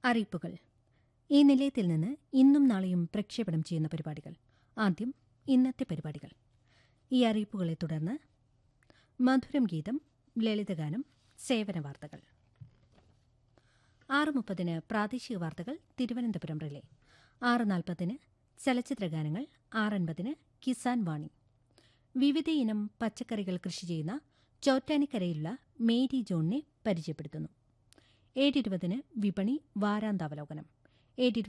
അറിയിപ്പുകൾ ഈ നിലയത്തിൽ നിന്ന് ഇന്നും നാളെയും പ്രക്ഷേപണം ചെയ്യുന്ന പരിപാടികൾ ആദ്യം ഇന്നത്തെ പരിപാടികൾ ഈ അറിയിപ്പുകളെ തുടർന്ന് മധുരം ഗീതം ലളിതഗാനം സേവന വാർത്തകൾ ആറ് മുപ്പതിന് പ്രാദേശിക വാർത്തകൾ തിരുവനന്തപുരം റിലേ ആറ് നാൽപ്പതിന് ചലച്ചിത്രഗാനങ്ങൾ ആറൻപതിന് കിസാൻ വാണി വിവിധ ഇനം പച്ചക്കറികൾ കൃഷി ചെയ്യുന്ന ചോറ്റാനിക്കരയിലുള്ള മേരി ജോണിനെ പരിചയപ്പെടുത്തുന്നു ഏഴിരുപതിന് വിപണി വാരാന്താവലോകനം ഏഴ്